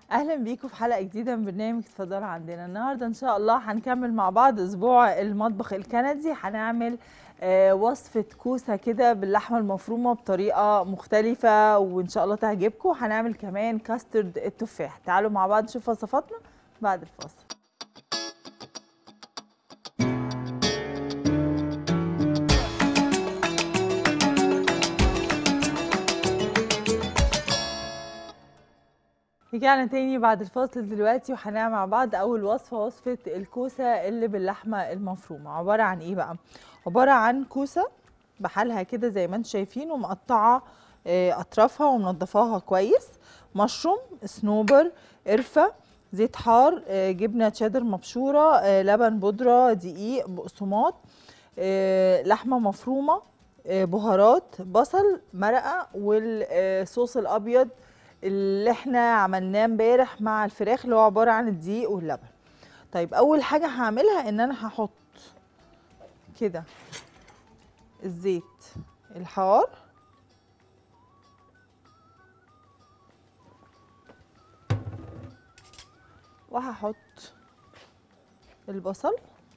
اهلا بيكم في حلقه جديده من برنامج اتفضلوا عندنا النهارده ان شاء الله هنكمل مع بعض اسبوع المطبخ الكندي هنعمل آه، وصفه كوسه كده باللحمه المفرومه بطريقه مختلفه وان شاء الله تعجبكم هنعمل كمان كاسترد التفاح تعالوا مع بعض نشوف وصفاتنا بعد الفاصل رجعنا تاني بعد الفاصل دلوقتي وهنعمل مع بعض اول وصفه وصفه الكوسه اللي باللحمه المفرومه عباره عن ايه بقى عباره عن كوسه بحالها كده زي ما انتم شايفين ومقطعه آه، اطرافها ومنضفاها كويس مشروم صنوبر قرفه زيت حار آه، جبنه تشيدر مبشوره آه، لبن بودره دقيق بقسماط آه، لحمه مفرومه آه، بهارات بصل مرقه والصوص الابيض اللي احنا عملناه امبارح مع الفراخ اللي هو عباره عن الدقيق واللبن طيب اول حاجه هعملها ان انا هحط كده الزيت الحار وهحط البصل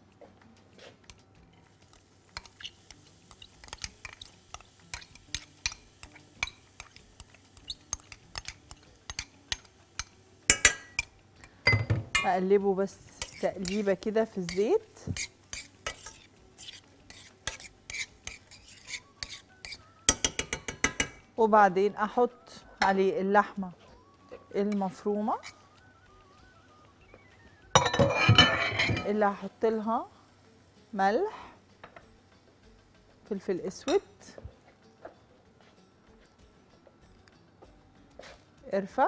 اقلبه بس تقليبه كده في الزيت وبعدين احط عليه اللحمه المفرومه اللي هحط لها ملح فلفل اسود قرفه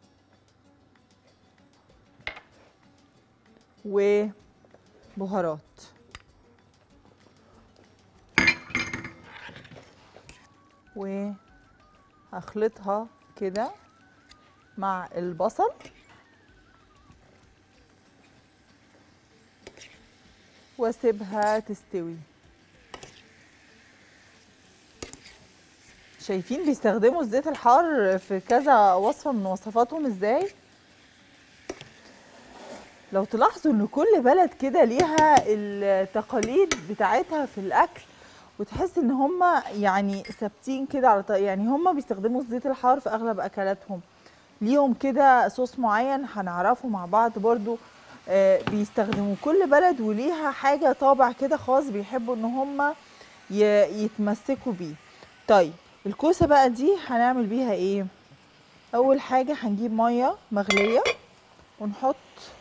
وبهارات وهخلطها كده مع البصل واسيبها تستوي شايفين بيستخدموا الزيت الحار في كذا وصفة من وصفاتهم ازاي لو تلاحظوا ان كل بلد كده ليها التقاليد بتاعتها في الاكل وتحس ان هم يعني ثابتين كده على طريق يعني هم بيستخدموا الزيت الحار في اغلب اكلاتهم ليهم كده صوص معين هنعرفه مع بعض برضو آه، بيستخدموا كل بلد وليها حاجه طابع كده خاص بيحبوا ان هم ي- يتمسكوا بيه طيب الكوسه بقى دي هنعمل بيها ايه اول حاجه هنجيب ميه مغليه ونحط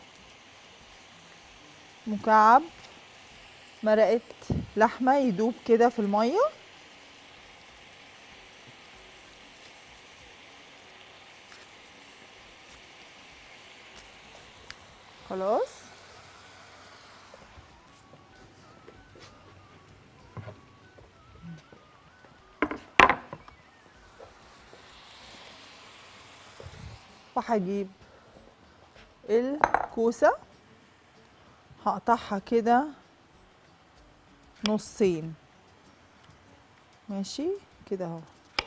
مكعب مرقة لحمة يدوب كده في المية خلاص وهجيب الكوسه هقطعها كده نصين ماشي كده اهو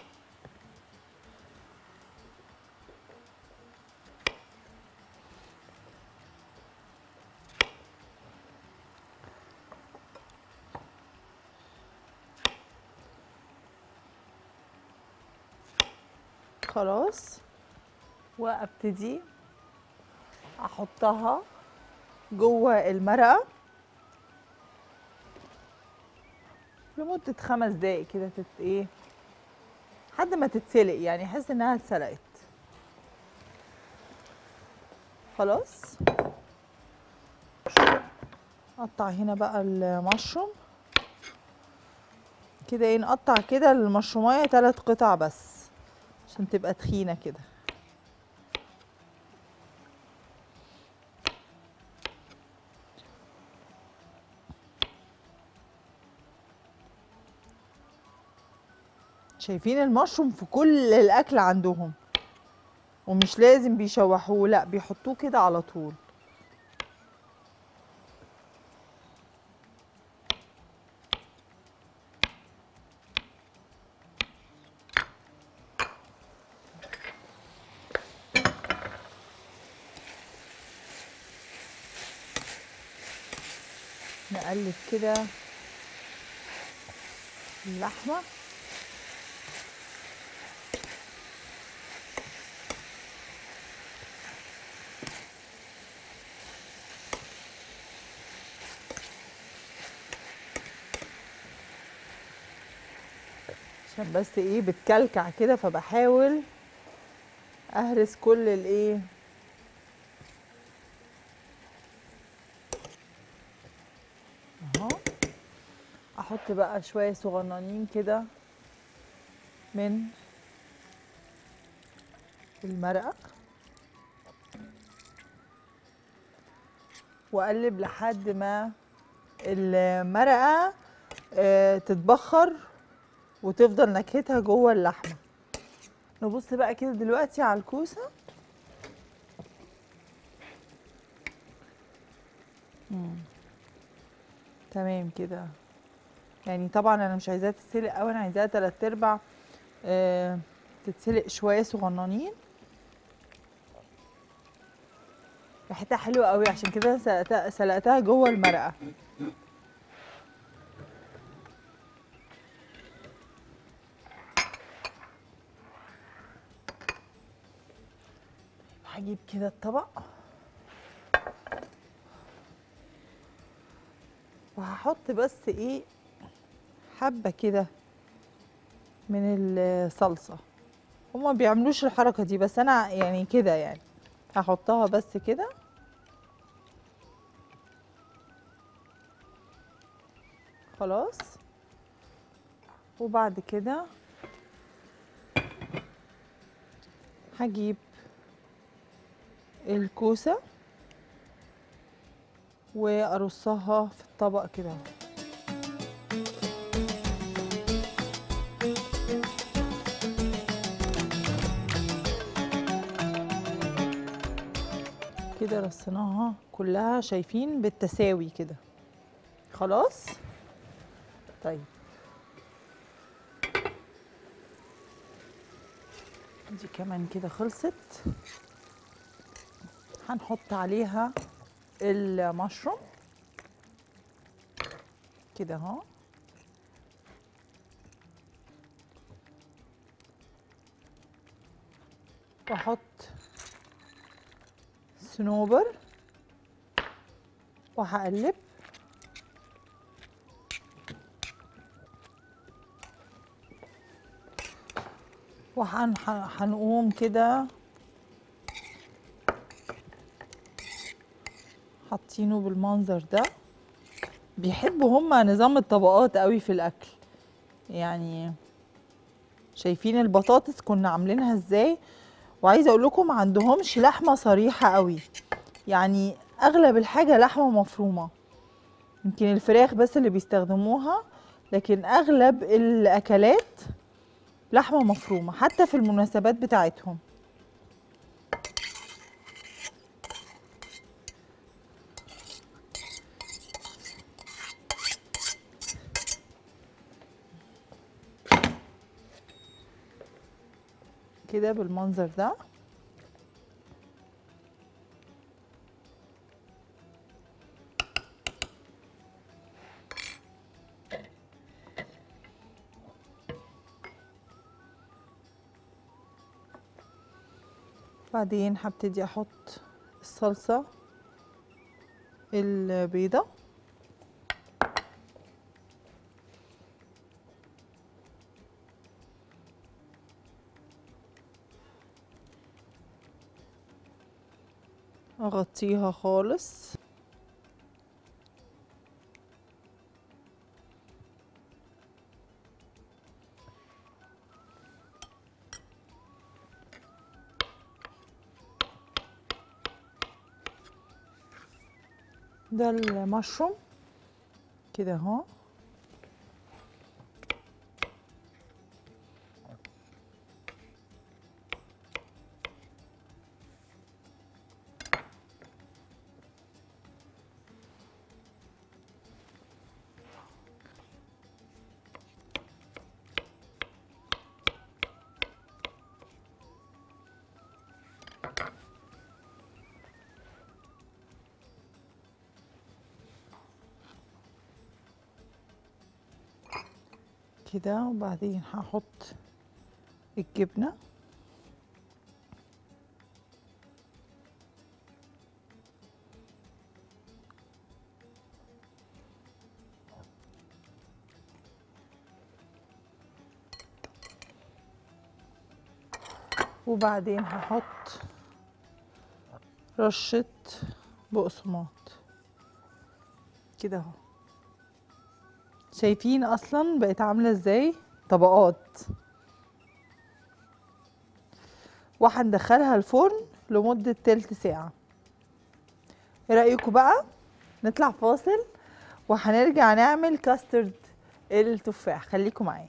خلاص وابتدي احطها جوه المرقه لمدة خمس دقايق كده تت ايه لحد ما تتسلق يعني احس انها اتسلقت خلاص نقطع هنا بقى المشروم كده ايه نقطع كده المشرومية تلات قطع بس عشان تبقى تخينة كده شايفين المشروم في كل الاكل عندهم ومش لازم بيشوحوه لا بيحطوه كده على طول نقلب كده اللحمه عشان بس ايه بتكلكع كده فبحاول اهرس كل الايه اهو احط بقى شويه صغننين كده من المرقه واقلب لحد ما المرقه آه، تتبخر وتفضل نكهتها جوه اللحمه نبص بقى كده دلوقتي على الكوسه مم. تمام كده يعني طبعا انا مش عايزاها تتسلق قوي انا عايزاها تلات ارباع آه تتسلق شويه صغننين ريحتها حلوه قوي عشان كده سلقتها, سلقتها جوه المرقه هجيب كده الطبق وهحط بس ايه حبه كده من الصلصه هما بيعملوش الحركه دي بس انا يعني كده يعني هحطها بس كده خلاص وبعد كده هجيب الكوسه وارصها في الطبق كده كده رصيناها كلها شايفين بالتساوي كده خلاص طيب دي كمان كده خلصت هنحط عليها المشروم كده اهو واحط صنوبر وهقلب وهنقوم كده حاطينه بالمنظر ده بيحبوا هما نظام الطبقات قوي في الاكل يعني شايفين البطاطس كنا عاملينها ازاي وعايزه اقول لكم ما عندهمش لحمه صريحه قوي يعني اغلب الحاجه لحمه مفرومه يمكن الفراخ بس اللي بيستخدموها لكن اغلب الاكلات لحمه مفرومه حتى في المناسبات بتاعتهم كده بالمنظر ده بعدين هبتدي احط الصلصة البيضة اغطيها خالص ده المشروم كده اهو كده وبعدين هحط الجبنة وبعدين هحط رشة بقسماط كده اهو شايفين اصلا بقت عاملة ازاي طبقات وهندخلها الفرن لمدة تلت ساعة ايه رأيكم بقى نطلع فاصل وهنرجع نعمل كاسترد التفاح خليكم معايا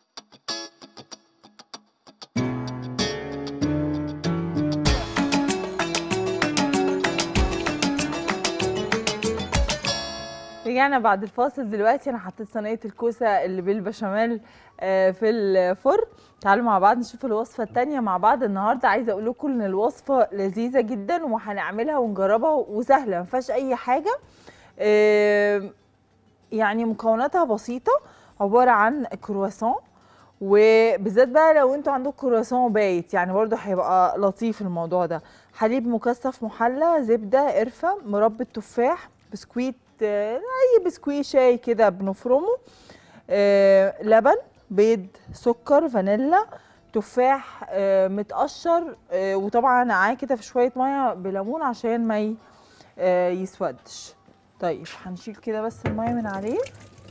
رجعنا بعد الفاصل دلوقتي انا حطيت صينيه الكوسه اللي بالبشاميل آه، في الفرن تعالوا مع بعض نشوف الوصفه التانية مع بعض النهارده عايزه اقول لكم ان الوصفه لذيذه جدا وهنعملها ونجربها وسهله ما فيهاش اي حاجه آه، يعني مكوناتها بسيطه عباره عن كرواسون وبالذات بقى لو انتوا عندكم كرواسون بايت يعني برضو هيبقى لطيف الموضوع ده حليب مكثف محلى زبده قرفه مربى تفاح بسكويت آه، اي بسكويت شاي كده بنفرمه آه، لبن بيض سكر فانيلا تفاح آه، متقشر آه، وطبعا معاه كده في شويه ميه بليمون عشان ما ي- آه، يسودش طيب هنشيل كده بس الميه من عليه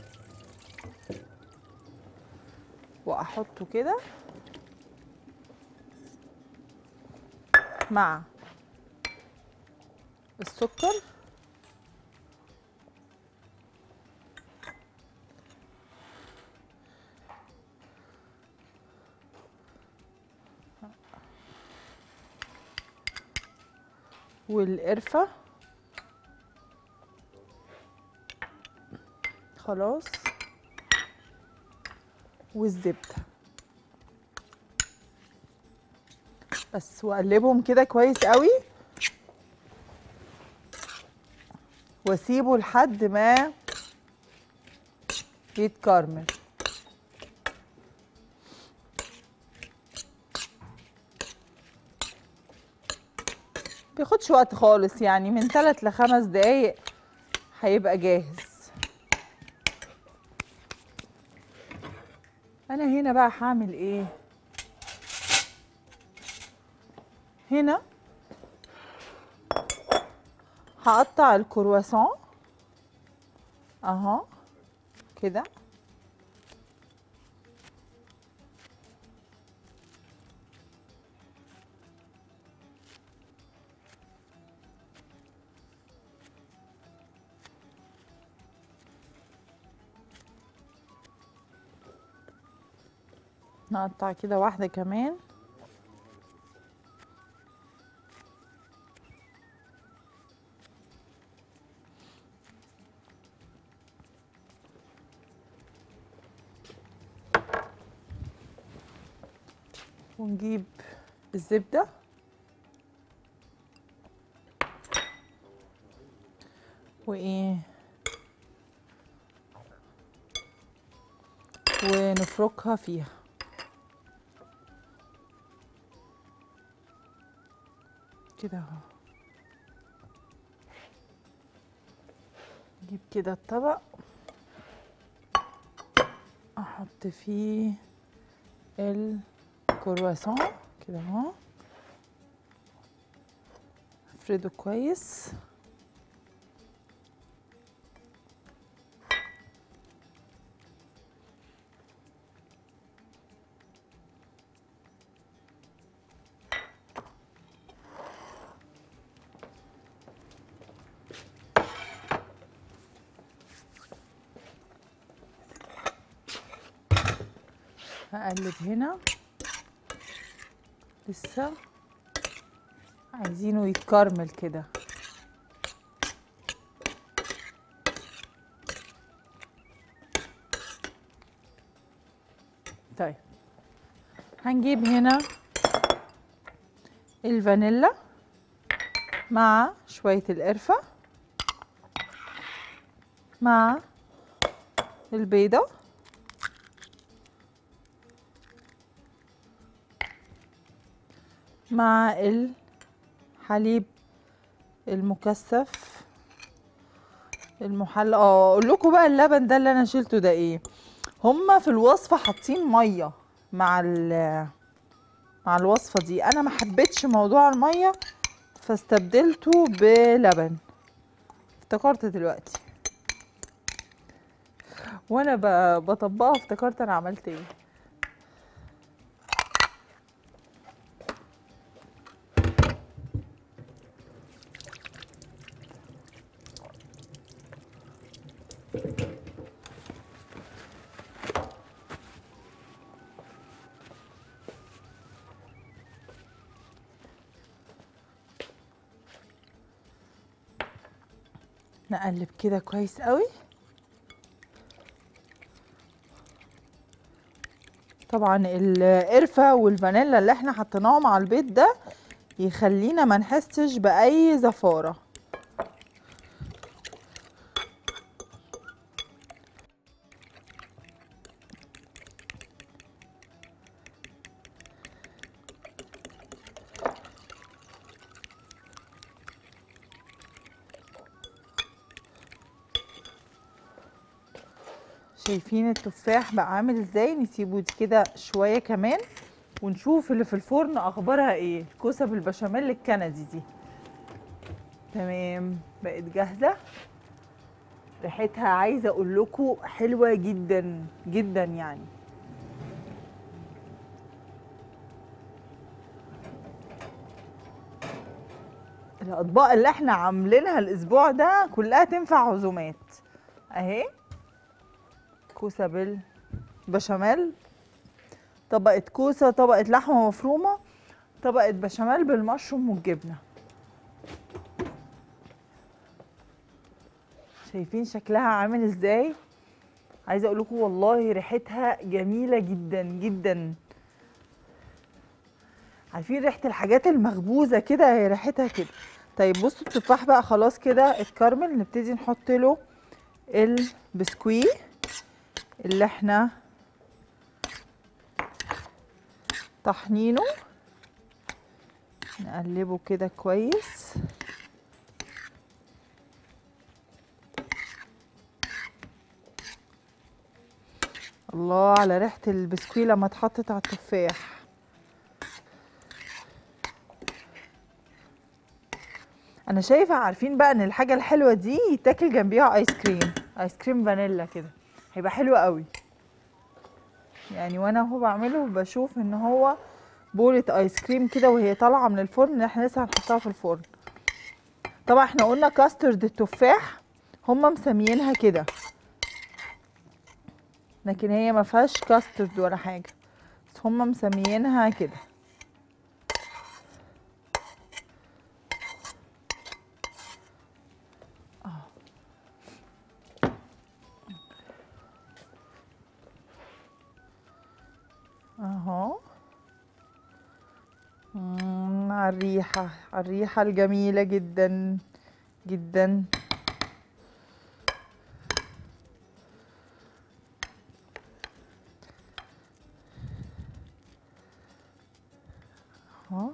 واحطه كده مع السكر والقرفة خلاص والزبدة بس واقلبهم كده كويس قوي واسيبه لحد ما يتكرمل بياخدش وقت خالص يعني من 3 لخمس دقايق هيبقى جاهز انا هنا بقى هعمل ايه هنا هقطع الكرواسون اهو كده نقطع كده واحدة كمان ونجيب الزبدة وإيه ونفركها فيها كده اهو نجيب كده الطبق احط فيه الكرواسون كده اهو افرده كويس هقلب هنا لسه عايزينه يتكرمل كده طيب هنجيب هنا الفانيلا مع شوية القرفة مع البيضة مع الحليب المكثف المحلى اه اقول لكم بقى اللبن ده اللي انا شلته ده ايه هما في الوصفه حاطين ميه مع ال مع الوصفه دي انا ما حبيتش موضوع الميه فاستبدلته بلبن افتكرت دلوقتي وانا ب- بطبقها افتكرت انا عملت ايه نقلب كده كويس قوي طبعا القرفة والفانيلا اللي احنا حطيناهم على البيض ده يخلينا ما نحسش بأي زفارة شايفين التفاح بقى عامل ازاي نسيبه دي كده شوية كمان ونشوف اللي في الفرن اخبارها ايه الكوسة بالبشاميل الكندي دي تمام بقت جاهزة ريحتها عايزة اقول لكم حلوة جدا جدا يعني الاطباق اللي احنا عاملينها الاسبوع ده كلها تنفع عزومات اهي كوسه بالبشاميل طبقه كوسه طبقه لحمه مفرومه طبقه بشاميل بالمشروم والجبنه شايفين شكلها عامل ازاي عايزه اقول لكم والله ريحتها جميله جدا جدا عارفين ريحه الحاجات المخبوزه كده هي ريحتها كده طيب بصوا التفاح بقى خلاص كده اتكرمل نبتدي نحط له البسكويه اللي احنا طحنينه نقلبه كده كويس الله على ريحة البسكويت لما اتحطت على التفاح انا شايفة عارفين بقى ان الحاجة الحلوة دي يتاكل جنبيها ايس كريم ايس كريم فانيلا كده هيبقى حلو قوي يعني وانا هو بعمله بشوف ان هو بولة ايس كريم كده وهي طالعة من الفرن احنا لسه هنحطها في الفرن طبعا احنا قلنا كاسترد التفاح هما مسميينها كده لكن هي ما فيهاش كاسترد ولا حاجة بس هما مسميينها كده اهو مم، على الريحة على الريحة الجميلة جدا جدا اهو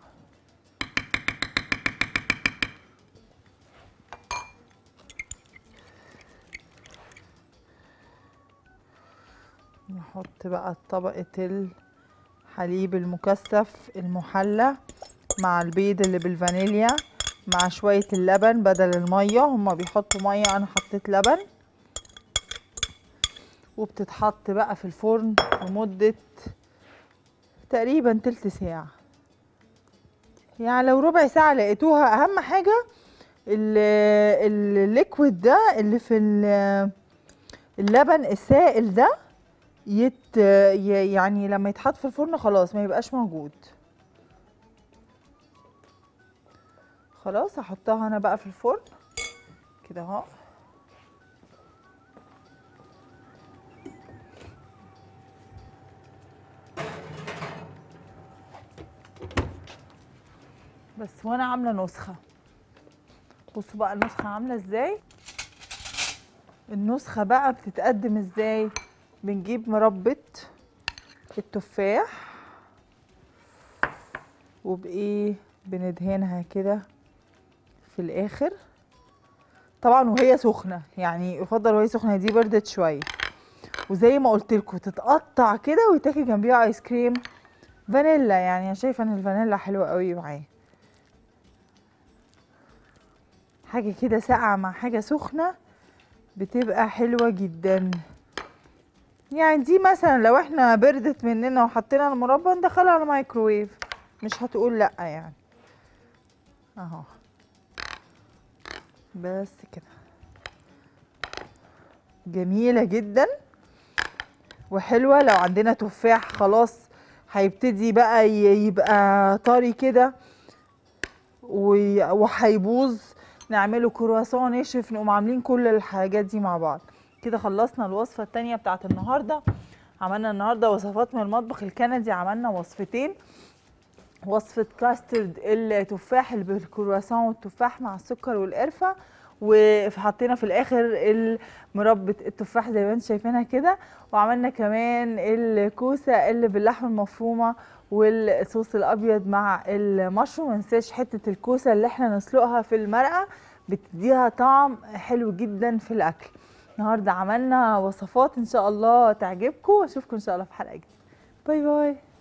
نحط بقى طبقة الحليب المكثف المحلى مع البيض اللي بالفانيليا مع شوية اللبن بدل المية هما بيحطوا مية انا حطيت لبن وبتتحط بقى في الفرن لمدة تقريبا تلت ساعة يعني لو ربع ساعة لقيتوها اهم حاجة ال- الليكويد ده اللي في ال- اللبن السائل ده يت ي- يعني لما يتحط في الفرن خلاص ما يبقاش موجود خلاص هحطها انا بقى في الفرن كده اهو بس وانا عامله نسخه بصوا بقى النسخه عامله ازاي النسخه بقى بتتقدم ازاي بنجيب مربى التفاح وبايه بندهنها كده في الاخر طبعا وهي سخنه يعني يفضل وهي سخنه دي بردت شويه وزي ما قلت لكم تتقطع كده ويتاكل جنبيها ايس كريم فانيلا يعني انا شايفه ان الفانيلا حلوه قوي معاه حاجه كده ساقعه مع حاجه سخنه بتبقى حلوه جدا يعني دي مثلا لو احنا بردت مننا وحطينا المربى ندخلها على الميكروويف مش هتقول لا يعني اهو بس كده جميلة جدا وحلوة لو عندنا تفاح خلاص هيبتدي بقى ي- يبقى طري كده وي- وهيبوظ نعمله كرواسون نشف نقوم عاملين كل الحاجات دي مع بعض كده خلصنا الوصفة التانية بتاعت النهاردة عملنا النهاردة وصفات من المطبخ الكندي عملنا وصفتين وصفة كاسترد التفاح اللي بالكرواسون والتفاح مع السكر والقرفة وحطينا في الاخر مربى التفاح زي ما انتم شايفينها كده وعملنا كمان الكوسه اللي باللحمه المفرومه والصوص الابيض مع المشروم ما ننساش حته الكوسه اللي احنا نسلقها في المرقه بتديها طعم حلو جدا في الاكل النهارده عملنا وصفات ان شاء الله تعجبكم واشوفكم ان شاء الله في حلقه جديده باي باي